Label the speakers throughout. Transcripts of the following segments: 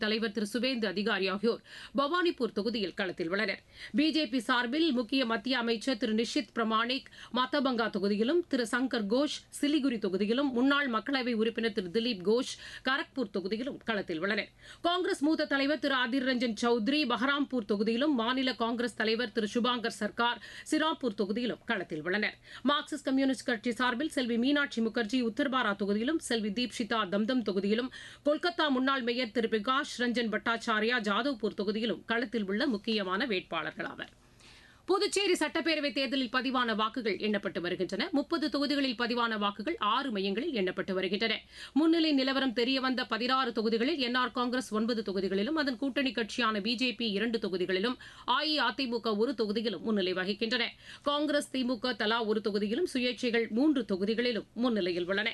Speaker 1: தலைவர் திரு சுவேந்து அதிகாரி ஆகியோர் பவானிபூர் தொகுதியில் களத்தில் உள்ளனர் பிஜேபி சார்பில் முக்கிய மத்திய அமைச்சர் திரு நிஷித் பிரமாணிக் மத்தபங்கா தொகுதியிலும் திரு சங்கர் கோஷ் சிலிகுரி தொகுதியிலும் முன்னாள் மக்களவை உறுப்பினர் திரு திலீப் கோஷ் கரக்பூர் தொகுதியிலும் களத்தில் உள்ளனர் காங்கிரஸ் மூத்த தலைவர் திரு அதிர் ரஞ்சன் சௌத்ரி பஹராம்பூர் தொகுதியிலும் மாநில காங்கிரஸ் தலைவர் திரு சுபாங்கர் சர்க்கார் சிராப்பூர் தொகுதியிலும் களத்தில் உள்ளனர் மார்க்சிஸ்ட் கம்யூனிஸ்ட் கட்சி சார்பில் செல்வி மீனாட்சி முகர்ஜி உத்தர்பாரா தொகுதியிலும் செல்வி தீப்ஷிதா தம்தம் தொகுதியிலும் கொல்கத்தா முன்னாள் மேயர் திரு பிரகாஷ் ரஞ்சன் பட்டாச்சாரியா ஜாதவ்பூர் தொகுதியிலும் களத்தில் உள்ள முக்கியமான வேட்பாளர்கள் ஆவர் புதுச்சேரி சட்டப்பேரவைத் தேர்தலில் பதிவான வாக்குகள் எண்ணப்பட்டு வருகின்றன முப்பது தொகுதிகளில் பதிவான வாக்குகள் ஆறு மையங்களில் எண்ணப்பட்டு வருகின்றன முன்னிலை நிலவரம் தெரியவந்த பதினாறு தொகுதிகளில் என்ஆர் காங்கிரஸ் ஒன்பது தொகுதிகளிலும் அதன் கூட்டணி கட்சியான பிஜேபி இரண்டு தொகுதிகளிலும் அஇஅதிமுக ஒரு தொகுதியிலும் முன்னிலை வகிக்கின்றன காங்கிரஸ் திமுக தலா ஒரு தொகுதியிலும் சுயேட்சைகள் மூன்று தொகுதிகளிலும் முன்னிலையில் உள்ளன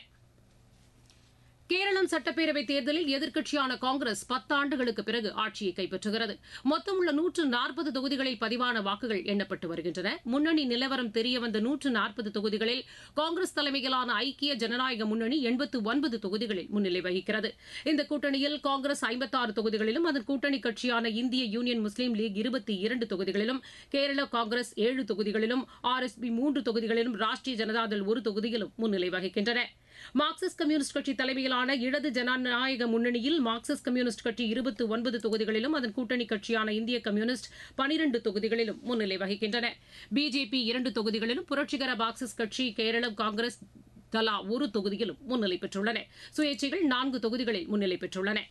Speaker 1: கேரளம் சட்டப்பேரவைத் தேர்தலில் எதிர்க்கட்சியான காங்கிரஸ் பத்தாண்டுகளுக்கு பிறகு ஆட்சியை கைப்பற்றுகிறது மொத்தமுள்ள நூற்று நாற்பது தொகுதிகளில் பதிவான வாக்குகள் எண்ணப்பட்டு வருகின்றன முன்னணி நிலவரம் தெரியவந்த நூற்று நாற்பது தொகுதிகளில் காங்கிரஸ் தலைமையிலான ஐக்கிய ஜனநாயக முன்னணி எண்பத்து ஒன்பது தொகுதிகளில் முன்னிலை வகிக்கிறது இந்த கூட்டணியில் காங்கிரஸ் ஐம்பத்தாறு தொகுதிகளிலும் அதன் கூட்டணி கட்சியான இந்திய யூனியன் முஸ்லீம் லீக் இருபத்தி இரண்டு தொகுதிகளிலும் கேரள காங்கிரஸ் ஏழு தொகுதிகளிலும் ஆர் எஸ் பி மூன்று தொகுதிகளிலும் ராஷ்டிரிய ஜனதாதள் ஒரு தொகுதியிலும் முன்னிலை வகிக்கின்றன மார்க்சிஸ்ட் கம்யூனிஸ்ட் கட்சி தலைமையிலான இடது ஜனநாயக முன்னணியில் மார்க்சிஸ்ட் கம்யூனிஸ்ட் கட்சி இருபத்தி ஒன்பது தொகுதிகளிலும் அதன் கூட்டணி கட்சியான இந்திய கம்யூனிஸ்ட் பனிரண்டு தொகுதிகளிலும் முன்னிலை வகிக்கின்றன பிஜேபி இரண்டு தொகுதிகளிலும் புரட்சிகர மார்க்சிஸ்ட் கட்சி கேரள காங்கிரஸ் தலா ஒரு தொகுதியிலும் முன்னிலை பெற்றுள்ளன சுயேட்சைகள் நான்கு தொகுதிகளில் முன்னிலை பெற்றுள்ளன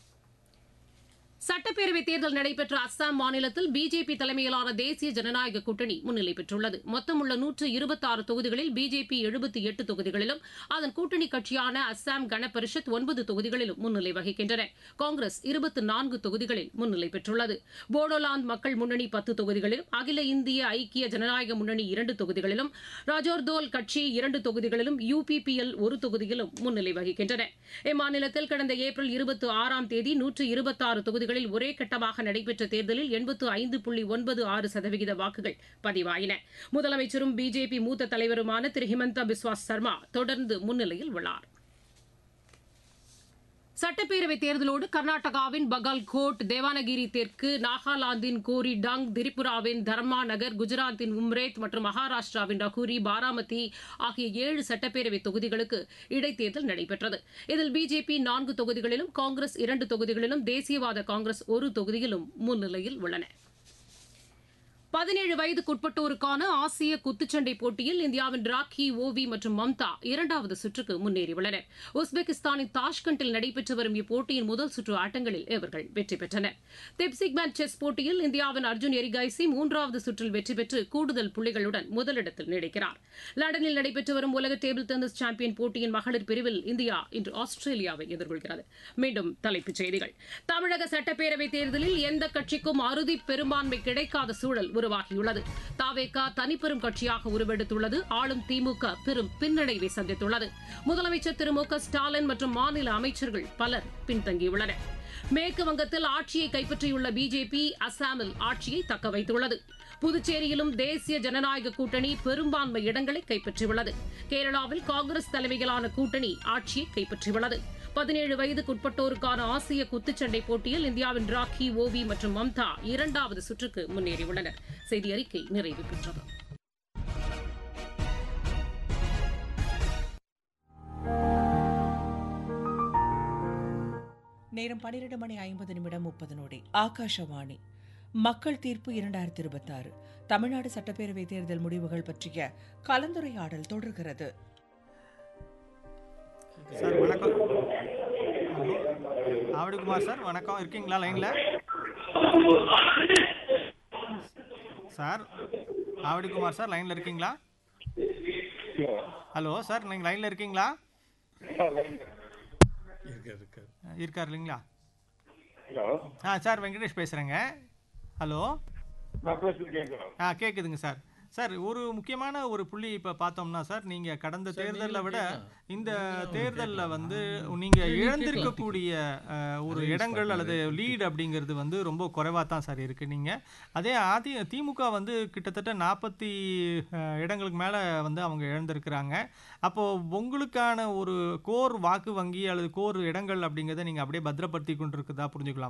Speaker 1: சட்டப்பேரவைத் தேர்தல் நடைபெற்ற அஸ்ஸாம் மாநிலத்தில் பிஜேபி தலைமையிலான தேசிய ஜனநாயக கூட்டணி முன்னிலை பெற்றுள்ளது மொத்தமுள்ள நூற்று இருபத்தாறு தொகுதிகளில் பிஜேபி எழுபத்தி எட்டு தொகுதிகளிலும் அதன் கூட்டணி கட்சியான அஸ்ஸாம் கணபரிஷத் ஒன்பது தொகுதிகளிலும் முன்னிலை வகிக்கின்றன காங்கிரஸ் இருபத்தி நான்கு தொகுதிகளில் முன்னிலை பெற்றுள்ளது போடோலாந்து மக்கள் முன்னணி பத்து தொகுதிகளிலும் அகில இந்திய ஐக்கிய ஜனநாயக முன்னணி இரண்டு தொகுதிகளிலும் ராஜோர்தோல் கட்சி இரண்டு தொகுதிகளிலும் யுபிபிஎல் ஒரு தொகுதியிலும் முன்னிலை வகிக்கின்றன இம்மாநிலத்தில் கடந்த ஏப்ரல் இருபத்தி ஆறாம் தேதி நூற்று இருபத்தாறு தொகுதிகளில் ஒரே கட்டமாக நடைபெற்ற தேர்தலில் எண்பத்து ஐந்து புள்ளி ஒன்பது ஆறு சதவிகித வாக்குகள் பதிவாயின முதலமைச்சரும் பிஜேபி மூத்த தலைவருமான திரு ஹிமந்தா பிஸ்வாஸ் சர்மா தொடர்ந்து முன்னிலையில் உள்ளார் சட்டப்பேரவைத் தேர்தலோடு கர்நாடகாவின் பகல்கோட் தேவானகிரி தெற்கு நாகாலாந்தின் கோரிடங் திரிபுராவின் தர்மா நகர் குஜராத்தின் உம்ரேத் மற்றும் மகாராஷ்டிராவின் ரகுரி பாராமதி ஆகிய ஏழு சட்டப்பேரவை தொகுதிகளுக்கு இடைத்தேர்தல் நடைபெற்றது இதில் பிஜேபி நான்கு தொகுதிகளிலும் காங்கிரஸ் இரண்டு தொகுதிகளிலும் தேசியவாத காங்கிரஸ் ஒரு தொகுதியிலும் முன்னிலையில் உள்ளன பதினேழு வயதுக்குட்பட்டோருக்கான ஆசிய குத்துச்சண்டை போட்டியில் இந்தியாவின் ராக்கி ஓவி மற்றும் மம்தா இரண்டாவது சுற்றுக்கு முன்னேறியுள்ளனர் உஸ்பெகிஸ்தானின் தாஷ்கண்டில் நடைபெற்று வரும் இப்போட்டியின் முதல் சுற்று ஆட்டங்களில் இவர்கள் வெற்றி பெற்றனர் திப்சிக்மேன் செஸ் போட்டியில் இந்தியாவின் அர்ஜுன் எரிகைசி மூன்றாவது சுற்றில் வெற்றி பெற்று கூடுதல் புள்ளிகளுடன் முதலிடத்தில் நீடிக்கிறார் லண்டனில் நடைபெற்று வரும் உலக டேபிள் டென்னிஸ் சாம்பியன் போட்டியின் மகளிர் பிரிவில் இந்தியா இன்று ஆஸ்திரேலியாவை எதிர்கொள்கிறது மீண்டும் தலைப்புச் செய்திகள் தமிழக சட்டப்பேரவைத் தேர்தலில் எந்த கட்சிக்கும் அறுதி பெரும்பான்மை கிடைக்காத சூழல் உருவாகியுள்ளது தாவேகா தனிப்பெரும் கட்சியாக உருவெடுத்துள்ளது ஆளும் திமுக பெரும் பின்னடைவை சந்தித்துள்ளது முதலமைச்சர் திரு மு க ஸ்டாலின் மற்றும் மாநில அமைச்சர்கள் பலர் பின்தங்கியுள்ளனர் மேற்கு வங்கத்தில் ஆட்சியை கைப்பற்றியுள்ள பிஜேபி அசாமில் ஆட்சியை தக்க வைத்துள்ளது புதுச்சேரியிலும் தேசிய ஜனநாயக கூட்டணி பெரும்பான்மை இடங்களை கைப்பற்றியுள்ளது கேரளாவில் காங்கிரஸ் தலைமையிலான கூட்டணி ஆட்சியை கைப்பற்றியுள்ளது பதினேழு வயதுக்குட்பட்டோருக்கான ஆசிய குத்துச்சண்டை போட்டியில் இந்தியாவின் ராக்கி ஓவி மற்றும் மம்தா இரண்டாவது சுற்றுக்கு முன்னேறியுள்ளனர் செய்தி அறிக்கை நிறைவு பெற்றது
Speaker 2: நேரம் பன்னிரண்டு மணி ஐம்பது நிமிடம் முப்பது நொடி ஆகாஷவாணி மக்கள் தீர்ப்பு இரண்டாயிரத்தி இருபத்தாறு தமிழ்நாடு சட்டப்பேரவை தேர்தல் முடிவுகள் பற்றிய கலந்துரையாடல் தொடர்கிறது
Speaker 3: சார் வணக்கம் ஹலோ ஆவடிக்குமார் சார் வணக்கம் இருக்கீங்களா லைனில் சார் ஆவடிக்குமார் சார் லைனில் இருக்கீங்களா ஹலோ சார் நீங்கள் லைனில் இருக்கீங்களா இருக்கார் இல்லைங்களா
Speaker 4: ஹலோ
Speaker 3: ஆ சார் வெங்கடேஷ் பேசுகிறேங்க ஹலோ
Speaker 4: நான் பேசுறது கேட்குறோம்
Speaker 3: ஆ கேட்குதுங்க சார் சார் ஒரு முக்கியமான ஒரு புள்ளி இப்போ பார்த்தோம்னா சார் நீங்கள் கடந்த தேர்தலில் விட இந்த தேர்தலில் வந்து நீங்கள் இழந்திருக்கக்கூடிய அஹ், ஒரு இடங்கள் அல்லது லீடு அப்படிங்கிறது வந்து ரொம்ப குறைவாக தான் சார் இருக்குது நீங்கள் அதே அதி திமுக வந்து கிட்டத்தட்ட நாற்பத்தி இடங்களுக்கு மேலே வந்து அவங்க இழந்திருக்கிறாங்க அப்போது உங்களுக்கான ஒரு கோர் வாக்கு வங்கி அல்லது கோர் இடங்கள் அப்படிங்கிறத நீங்கள் அப்படியே பத்திரப்படுத்தி கொண்டு இருக்குதா புரிஞ்சுக்கலாம்